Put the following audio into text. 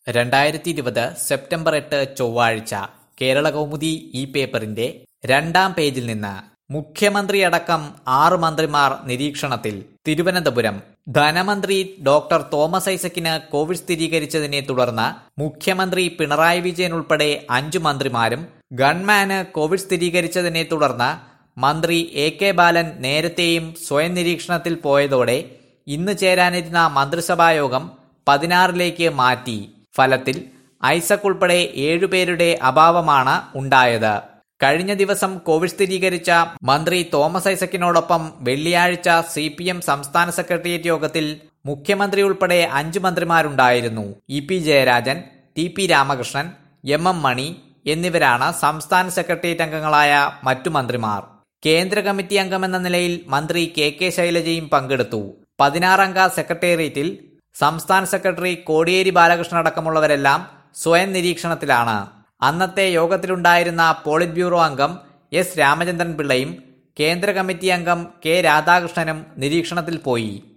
രണ്ടായിരത്തി ഇരുപത് സെപ്റ്റംബർ എട്ട് ചൊവ്വാഴ്ച കേരള കൗമുദി ഈ പേപ്പറിന്റെ രണ്ടാം പേജിൽ നിന്ന് മുഖ്യമന്ത്രിയടക്കം ആറ് മന്ത്രിമാർ നിരീക്ഷണത്തിൽ തിരുവനന്തപുരം ധനമന്ത്രി ഡോക്ടർ തോമസ് ഐസക്കിന് കോവിഡ് സ്ഥിരീകരിച്ചതിനെ തുടർന്ന് മുഖ്യമന്ത്രി പിണറായി വിജയൻ ഉൾപ്പെടെ അഞ്ചു മന്ത്രിമാരും ഗൺമാന് കോവിഡ് സ്ഥിരീകരിച്ചതിനെ തുടർന്ന് മന്ത്രി എ കെ ബാലൻ നേരത്തെയും സ്വയം നിരീക്ഷണത്തിൽ പോയതോടെ ഇന്ന് ചേരാനിരുന്ന മന്ത്രിസഭായോഗം പതിനാറിലേക്ക് മാറ്റി ഫലത്തിൽ ഐസക് ഉൾപ്പെടെ ഏഴുപേരുടെ അഭാവമാണ് ഉണ്ടായത് കഴിഞ്ഞ ദിവസം കോവിഡ് സ്ഥിരീകരിച്ച മന്ത്രി തോമസ് ഐസക്കിനോടൊപ്പം വെള്ളിയാഴ്ച സി പി എം സംസ്ഥാന സെക്രട്ടേറിയറ്റ് യോഗത്തിൽ മുഖ്യമന്ത്രി ഉൾപ്പെടെ അഞ്ചു മന്ത്രിമാരുണ്ടായിരുന്നു E P Jayarajan T P Ramakrishnan M M Mani എന്നിവരാണ് സംസ്ഥാന സെക്രട്ടേറിയറ്റ് അംഗങ്ങളായ മറ്റു മന്ത്രിമാർ കേന്ദ്ര കമ്മിറ്റി അംഗമെന്ന നിലയിൽ മന്ത്രി കെ കെ ശൈലജയും പങ്കെടുത്തു പതിനാറംഗ സെക്രട്ടേറിയറ്റിൽ സംസ്ഥാന സെക്രട്ടറി കോടിയേരി ബാലകൃഷ്ണൻ അടക്കമുള്ളവരെല്ലാം സ്വയം നിരീക്ഷണത്തിലാണ് അന്നത്തെ യോഗത്തിലുണ്ടായിരുന്ന പോളിറ്റ് ബ്യൂറോ അംഗം എസ് രാമചന്ദ്രൻ പിള്ളയും കേന്ദ്ര കമ്മിറ്റി അംഗം കെ രാധാകൃഷ്ണനും നിരീക്ഷണത്തിൽ പോയി